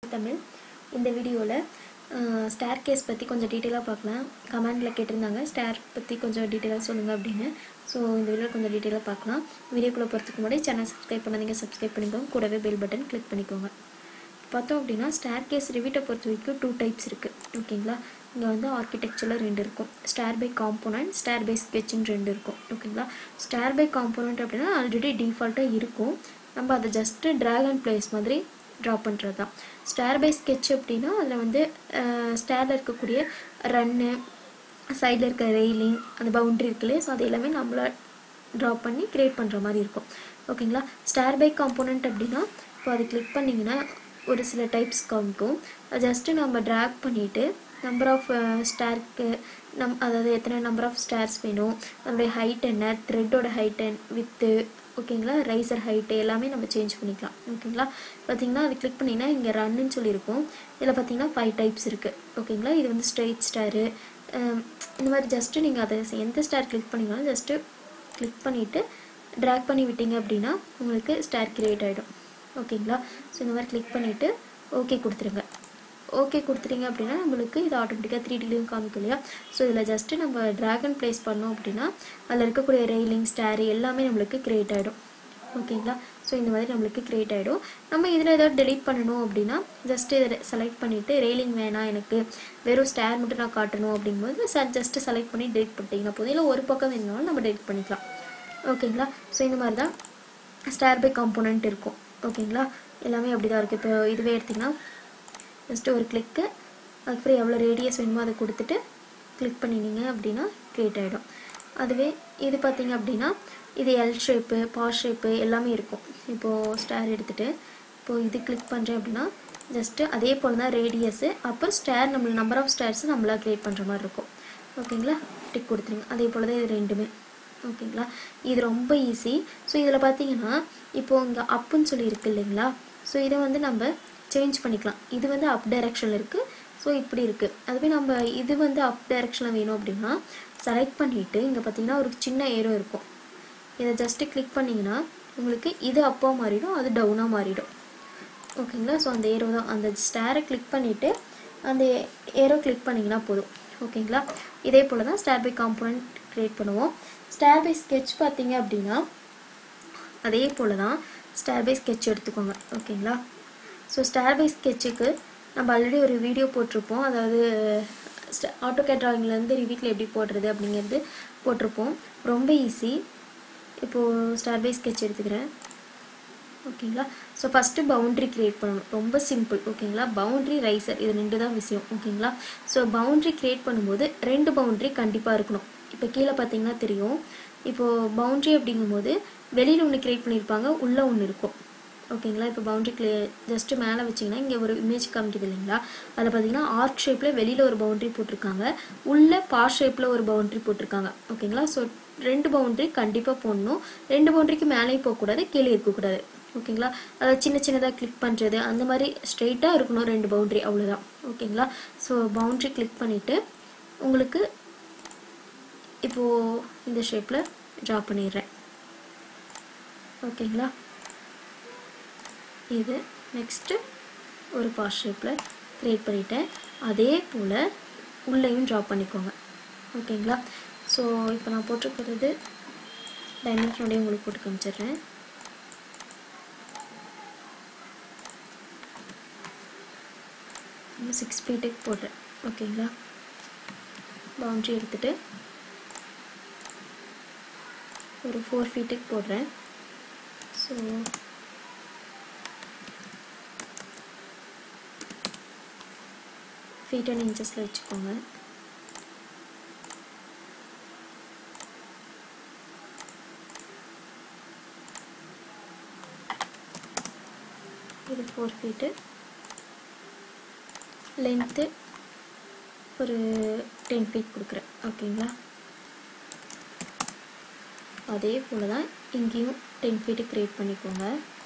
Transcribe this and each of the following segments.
தமிழ் இந்த வீடியோவில் stair case பற்றி கொஞ்சம் டீட்டெயிலாக பார்க்கலாம் கமெண்டில் கேட்டிருந்தாங்க ஸ்டேர் பற்றி கொஞ்சம் டீட்டெயிலாக சொல்லுங்கள் அப்படின்னு ஸோ இந்த வீடியோவில் கொஞ்சம் டீட்டெயிலாக பார்க்கலாம் வீடியோக்குள்ளே போகிறதுக்கு முன்னாடி சேனல் சப்ஸ்கிரைப் பண்ணாதீங்க சப்ஸ்கிரைப் பண்ணிக்கோங்க கூடவே பெல் பட்டன் கிளிக் பண்ணிக்கோங்க பார்த்தோம் அப்படின்னா ஸ்டேர் கேஸ் ரிவீட்டை பொறுத்த வரைக்கும் டூ டைப்ஸ் இருக்குது ஓகேங்களா இங்கே வந்து ஆர்கிடெக்சரில் ரெண்டு இருக்கும் stair by component stair by ஸ்கெட்சின்னு ரெண்டு இருக்கும் ஓகேங்களா ஸ்டேர் பை காம்போனன்ட் அப்படின்னா ஆல்ரெடி டிஃபால்ட்டாக இருக்கும் நம்ம அதை ஜஸ்ட்டு ட்ராக் அண்ட் பிளேஸ் மாதிரி ட்ரா பண்ணுறது தான் ஸ்டேர் பை ஸ்கெட்ச் அப்படின்னா அதில் வந்து ஸ்டேரில் இருக்கக்கூடிய ரன்னு சைடில் இருக்க ரெயிலிங் அந்த பவுண்ட்ரி இருக்குல்லையே ஸோ அது எல்லாமே நம்மள ட்ரா பண்ணி க்ரியேட் பண்ணுற மாதிரி இருக்கும் ஓகேங்களா ஸ்டேர் பை காம்போனன்ட் அப்படின்னா இப்போ அது கிளிக் பண்ணிங்கன்னா ஒரு சில டைப்ஸ் காமிக்கும் அது ஜஸ்ட்டு நம்ம ட்ராக் பண்ணிவிட்டு நம்பர் ஆஃப் ஸ்டேருக்கு நம் அதாவது எத்தனை நம்பர் ஆஃப் ஸ்டேர்ஸ் வேணும் நம்மளுடைய ஹைட் என்ன த்ரெட்டோட ஹைட் என் வித்து ஓகேங்களா ரைசர் ஹைட்டு எல்லாமே நம்ம சேஞ்ச் பண்ணிக்கலாம் ஓகேங்களா பார்த்தீங்கன்னா அது கிளிக் பண்ணிங்கன்னா இங்கே ரன்னுன்னு சொல்லியிருக்கும் இதில் பார்த்தீங்கன்னா ஃபைவ் டைப்ஸ் இருக்குது ஓகேங்களா இது வந்து ஸ்ட்ரெயிட் ஸ்டாரு இந்த மாதிரி ஜஸ்ட்டு நீங்கள் அதை எந்த ஸ்டார் கிளிக் பண்ணிங்கனாலும் ஜஸ்ட்டு கிளிக் பண்ணிவிட்டு ட்ராக் பண்ணி விட்டீங்க அப்படின்னா உங்களுக்கு ஸ்டார் கிரியேட் ஆகிடும் ஓகேங்களா ஸோ இந்த மாதிரி கிளிக் பண்ணிவிட்டு ஓகே கொடுத்துருங்க ஓகே கொடுத்துட்டீங்க அப்படின்னா நம்மளுக்கு இது ஆட்டோமேட்டிக்காக த்ரீ டிலையும் காமிக்கும் இல்லையா ஸோ இதில் ஜஸ்ட்டு நம்ம ட்ராகன் ப்ளேஸ் பண்ணோம் அப்படின்னா அதில் இருக்கக்கூடிய ரெயிலிங் ஸ்டார் எல்லாமே நம்மளுக்கு க்ரியேட் ஆகிடும் ஓகேங்களா ஸோ இந்த மாதிரி நம்மளுக்கு க்ரியேட் ஆகிடும் நம்ம இதில் ஏதாவது டெலீட் பண்ணணும் அப்படின்னா ஜஸ்ட்டு இதை செலக்ட் பண்ணிவிட்டு ரெயிலிங் வேணாம் எனக்கு வெறும் ஸ்டார் மட்டும் நான் காட்டணும் அப்படிங்கும்போது சார் ஜஸ்ட்டு செலக்ட் பண்ணி டெலிட் பண்ணிட்டீங்கன்னா போதும் இல்லை ஒரு பக்கம் வேணுனாலும் நம்ம டெலிட் பண்ணிக்கலாம் ஓகேங்களா ஸோ இந்த மாதிரி தான் ஸ்டார் பை காம்போனன்ட் இருக்கும் ஓகேங்களா எல்லாமே அப்படி தான் இருக்குது இப்போ இதுவே எடுத்திங்கன்னா ஜஸ்ட்டு ஒரு கிளிக்கு அதுக்கப்புறம் எவ்வளோ ரேடியஸ் வேணுமோ அதை கொடுத்துட்டு கிளிக் பண்ணினீங்க அப்படின்னா க்ரியேட் ஆகிடும் அதுவே இது பார்த்திங்க அப்படின்னா இது எல் ஷேப்பு பாஸ் ஷேப்பு எல்லாமே இருக்கும் இப்போது ஸ்டார் எடுத்துகிட்டு இப்போது இது கிளிக் பண்ணுறேன் அப்படின்னா ஜஸ்ட்டு அதே போல் தான் ரேடியஸு அப்புறம் ஸ்டார் நம்ம நம்பர் ஆஃப் ஸ்டார்ஸு நம்மளாக க்ரியேட் பண்ணுற மாதிரி இருக்கும் ஓகேங்களா டிக் கொடுத்துருங்க அதே போல் தான் இது ரெண்டுமே ஓகேங்களா இது ரொம்ப ஈஸி ஸோ இதில் பார்த்தீங்கன்னா இப்போது இங்கே அப்புன்னு சொல்லி இருக்கு இல்லைங்களா ஸோ இதை வந்து நம்ம சேஞ்ச் பண்ணிக்கலாம் இது வந்து அப் டைரெக்ஷனில் இருக்குது ஸோ இப்படி இருக்குது அதுவே நம்ம இது வந்து அப் டைரெக்ஷனில் வேணும் அப்படின்னா செலக்ட் பண்ணிவிட்டு இங்கே பார்த்தீங்கன்னா ஒரு சின்ன ஏரோ இருக்கும் இதை ஜஸ்ட்டு கிளிக் பண்ணிங்கன்னா உங்களுக்கு இது அப்பாக மாறிடும் அது டவுனாக மாறிடும் ஓகேங்களா ஸோ அந்த ஏரோ தான் அந்த ஸ்டேரை கிளிக் பண்ணிவிட்டு அந்த ஏரோ கிளிக் பண்ணிங்கன்னா போதும் ஓகேங்களா இதே போல் தான் ஸ்டார் பை காம்போனன்ட் க்ரியேட் பண்ணுவோம் ஸ்டார் பை ஸ்கெட்ச் பார்த்தீங்க அப்படின்னா அதே போல் தான் ஸ்டார் பை ஸ்கெட்ச் எடுத்துக்கோங்க ஓகேங்களா ஸோ ஸ்டார் பை ஸ்கெட்சுக்கு நம்ம ஆல்ரெடி ஒரு வீடியோ போட்டிருப்போம் அதாவது ஆட்டோகேட் ட்ராயிங்லேருந்து ரிவீட்டில் எப்படி போடுறது அப்படிங்கிறது போட்டிருப்போம் ரொம்ப ஈஸி இப்போது ஸ்டார் பை ஸ்கெட்ச் எடுத்துக்கிறேன் ஓகேங்களா ஸோ ஃபஸ்ட்டு பவுண்ட்ரி க்ரியேட் பண்ணணும் ரொம்ப சிம்பிள் ஓகேங்களா பவுண்ட்ரி ரைசர் இது ரெண்டு தான் விஷயம் ஓகேங்களா ஸோ பவுண்ட்ரி க்ரியேட் பண்ணும்போது ரெண்டு பவுண்ட்ரி கண்டிப்பாக இருக்கணும் இப்போ கீழே பார்த்தீங்கன்னா தெரியும் இப்போது பவுண்ட்ரி அப்படிங்கும்போது வெளியில் ஒன்று க்ரியேட் பண்ணியிருப்பாங்க உள்ளே ஒன்று இருக்கும் ஓகேங்களா இப்போ பவுண்ட்ரி கிளே ஜஸ்ட்டு மேலே வச்சிங்கன்னா இங்கே ஒரு இமேஜ் காமிக்குது இல்லைங்களா அதில் பார்த்தீங்கன்னா ஆர்க் ஷேப்பில் வெளியில் ஒரு பவுண்ட்ரி போட்டிருக்காங்க உள்ளே பார் ஷேப்பில் ஒரு பவுண்ட்ரி போட்டிருக்காங்க ஓகேங்களா ஸோ ரெண்டு பவுண்ட்ரி கண்டிப்பாக போடணும் ரெண்டு பவுண்ட்ரிக்கு மேலேயும் போகக்கூடாது கீழே இருக்கக்கூடாது ஓகேங்களா அதாவது சின்ன சின்னதாக கிளிக் பண்ணுறது அந்த மாதிரி ஸ்ட்ரெயிட்டாக இருக்கணும் ரெண்டு பவுண்ட்ரி அவ்வளோதான் ஓகேங்களா ஸோ பவுண்ட்ரி கிளிக் பண்ணிவிட்டு உங்களுக்கு இப்போது இந்த ஷேப்பில் ட்ரா பண்ணிடுறேன் ஓகேங்களா இது நெக்ஸ்ட்டு ஒரு பாஸ் ஷேப்பில் க்ரியேட் பண்ணிட்டேன் அதே போல் உள்ளேயும் ட்ரா பண்ணிக்கோங்க ஓகேங்களா ஸோ இப்போ நான் போட்டிருக்கிறது டைமென்ஷனோடய உங்களுக்கு போட்டு காமிச்சிடுறேன் சிக்ஸ் ஃபீட்டுக்கு போடுறேன் ஓகேங்களா பவுண்ட்ரி எடுத்துகிட்டு ஒரு ஃபோர் ஃபீட்டுக்கு போடுறேன் ஸோ ஃபீட் அண்ட் இன்ச்சஸில் வச்சுக்கோங்க இது ஃபோர் ஃபீட்டு லென்த்து ஒரு டென் ஃபீட் கொடுக்குறேன் ஓகேங்களா அதே போல் தான் இங்கேயும் டென் ஃபீட்டு க்ரியேட் பண்ணிக்கோங்க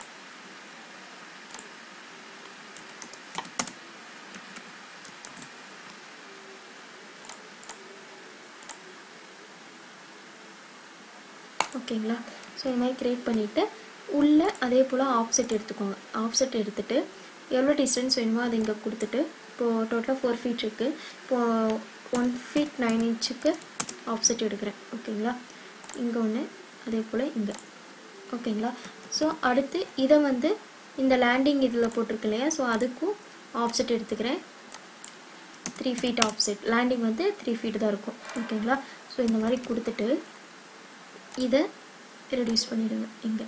ஓகேங்களா ஸோ இது மாதிரி க்ரியேட் பண்ணிவிட்டு உள்ளே அதே போல் ஆஃப்செட் எடுத்துக்கோங்க ஆஃப்செட் எடுத்துகிட்டு எவ்வளோ டிஸ்டன்ஸ் வேணுமோ அதை இங்கே கொடுத்துட்டு இப்போது டோட்டலாக ஃபோர் ஃபீட் இருக்குது இப்போது ஒன் ஃபீட் நைன் இன்ச்சுக்கு ஆப்செட் எடுக்கிறேன் ஓகேங்களா இங்கே ஒன்று அதே போல் இங்கே ஓகேங்களா ஸோ அடுத்து இதை வந்து இந்த லேண்டிங் இதில் போட்டிருக்கு இல்லையா ஸோ அதுக்கும் ஆப்செட் எடுத்துக்கிறேன் த்ரீ ஃபீட் ஆப்செட் லேண்டிங் வந்து த்ரீ ஃபீட் தான் இருக்கும் ஓகேங்களா ஸோ இந்த மாதிரி கொடுத்துட்டு இதை ரெடியூஸ் பண்ணிவிடுங்க இங்கே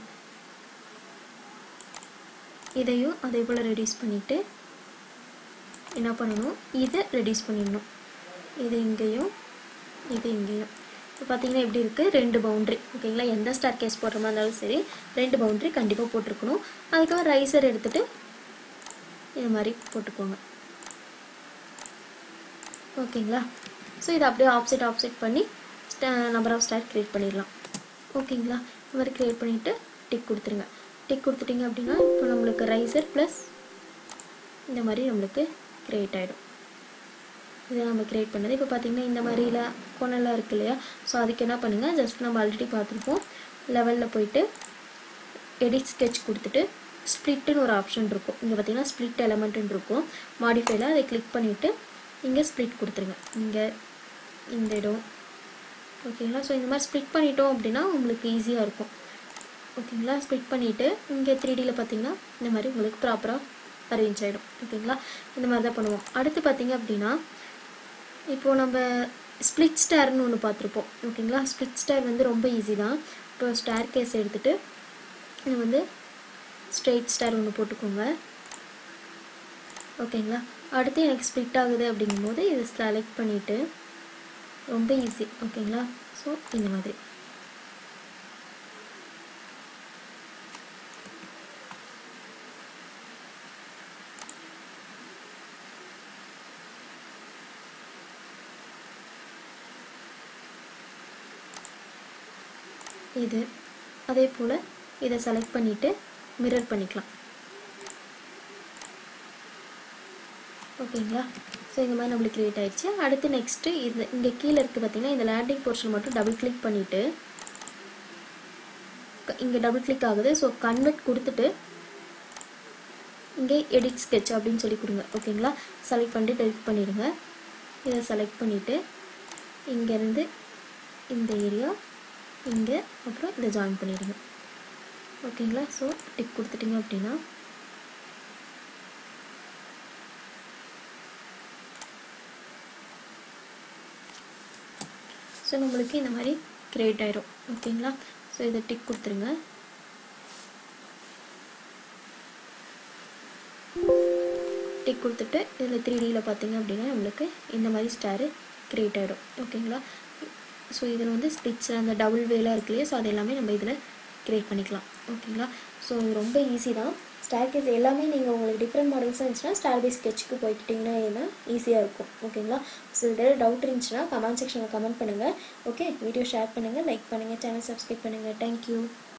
இதையும் அதே போல் ரெடியூஸ் பண்ணிவிட்டு என்ன பண்ணணும் இதை ரெடியூஸ் பண்ணிடணும் இது இங்கேயும் இது இங்கேயும் இப்போ பார்த்தீங்கன்னா எப்படி இருக்குது ரெண்டு பவுண்ட்ரி ஓகேங்களா எந்த ஸ்டார் கேஸ் போடுற மாதிரி இருந்தாலும் சரி ரெண்டு பவுண்ட்ரி கண்டிப்பாக போட்டிருக்கணும் அதுக்கப்புறம் ரைசர் எடுத்துகிட்டு இது மாதிரி போட்டுக்கோங்க ஓகேங்களா ஸோ இதை அப்படியே ஆப்செட் ஆப்செட் பண்ணி நம்பர் ஆஃப் ஸ்டார் க்ரியேட் பண்ணிடலாம் ஓகேங்களா இந்த மாதிரி க்ரியேட் பண்ணிவிட்டு டிக் கொடுத்துருங்க டிக் கொடுத்துட்டிங்க அப்படின்னா இப்போ நம்மளுக்கு ரைசர் ப்ளஸ் இந்த மாதிரி நம்மளுக்கு க்ரியேட் ஆகிடும் இதை நம்ம க்ரியேட் பண்ணது இப்போ பார்த்தீங்கன்னா இந்த மாதிரிலாம் கொனெல்லாம் இருக்கு இல்லையா ஸோ அதுக்கு என்ன பண்ணுங்கள் ஜஸ்ட் நம்ம ஆல்ரெடி பார்த்துருப்போம் லெவலில் போயிட்டு எடிட் ஸ்கெட்ச் கொடுத்துட்டு ஸ்ப்ளிட்டுன்னு ஒரு ஆப்ஷன் இருக்கும் இங்கே பார்த்தீங்கன்னா ஸ்ப்ளிட் எலமெண்ட்டுன்னு இருக்கும் மாடிஃபைல அதை கிளிக் பண்ணிவிட்டு இங்கே ஸ்ப்ளிட் கொடுத்துருங்க இங்கே இந்த இடம் ஓகேங்களா ஸோ இந்த மாதிரி ஸ்ப்ளிட் பண்ணிட்டோம் அப்படின்னா உங்களுக்கு ஈஸியாக இருக்கும் ஓகேங்களா ஸ்ப்ளிட் பண்ணிவிட்டு இங்கே த்ரீ டியில் பார்த்தீங்கன்னா இந்த மாதிரி உங்களுக்கு ப்ராப்பராக அரேஞ்ச் ஆகிடும் ஓகேங்களா இந்த மாதிரி தான் பண்ணுவோம் அடுத்து பார்த்தீங்க அப்படின்னா இப்போது நம்ம ஸ்ப்ளிட் ஸ்டார்னு ஒன்று பார்த்துருப்போம் ஓகேங்களா ஸ்ப்ளிட் ஸ்டார் வந்து ரொம்ப ஈஸி தான் இப்போ ஸ்டார் கேஸ் எடுத்துகிட்டு இது வந்து ஸ்ட்ரெயிட் ஸ்டார் ஒன்று போட்டுக்கோங்க ஓகேங்களா அடுத்து எனக்கு ஸ்ப்ளிட் ஆகுது அப்படிங்கும்போது இதை செலக்ட் பண்ணிவிட்டு ரொம்ப ஈஸி ஓகேங்களா ஸோ இந்த மாதிரி இது அதே போல் இதை செலக்ட் பண்ணிவிட்டு மிரர் பண்ணிக்கலாம் ஓகேங்களா ஸோ இந்த மாதிரி நம்மளுக்கு க்ரியேட் ஆயிடுச்சு அடுத்து நெக்ஸ்ட்டு இது இங்கே கீழே இருக்குது பார்த்தீங்கன்னா இந்த லேண்டிங் போர்ஷன் மட்டும் டபுள் கிளிக் பண்ணிவிட்டு இங்கே டபுள் கிளிக் ஆகுது ஸோ கன்வெர்ட் கொடுத்துட்டு இங்கே எடிட் ஸ்கெட்ச் அப்படின்னு சொல்லி கொடுங்க ஓகேங்களா செலக்ட் பண்ணிட்டு டெலிட் பண்ணிவிடுங்க இதை செலக்ட் பண்ணிவிட்டு இங்கேருந்து இந்த ஏரியா இங்கே அப்புறம் இதை ஜாயின் பண்ணிடுங்க ஓகேங்களா ஸோ டிக் கொடுத்துட்டிங்க அப்படின்னா ஸோ நம்மளுக்கு இந்த மாதிரி க்ரியேட் ஆயிரும் ஓகேங்களா ஸோ இதை டிக் கொடுத்துருங்க டிக் கொடுத்துட்டு இதில் த்ரீ டியில் பார்த்தீங்க அப்படின்னா நம்மளுக்கு இந்த மாதிரி ஸ்டாரு க்ரியேட் ஆகிடும் ஓகேங்களா ஸோ இதில் வந்து ஸ்பிட்ஸ் அந்த டபுள் வேலாம் இருக்கு இல்லையா ஸோ அது எல்லாமே நம்ம இதில் க்ரியேட் பண்ணிக்கலாம் ஓகேங்களா ஸோ இது ரொம்ப ஈஸி தான் ஸ்டார் கேஸ் எல்லாமே நீங்கள் உங்களுக்கு டிஃப்ரெண்ட் மாடல்ஸாக இருந்துச்சுன்னா ஸ்டார் பேஸ் ஸ்கெட்சுக்கு போய்க்கிட்டிங்கன்னா ஏன்னா ஈஸியாக இருக்கும் ஓகேங்களா ஸோ இதில் டவுட் இருந்துச்சுன்னா கமெண்ட் செக்ஷனில் கமெண்ட் பண்ணுங்கள் ஓகே வீடியோ ஷேர் பண்ணுங்கள் லைக் பண்ணுங்கள் சேனல் சப்ஸ்கிரைப் பண்ணுங்கள் தேங்க்யூ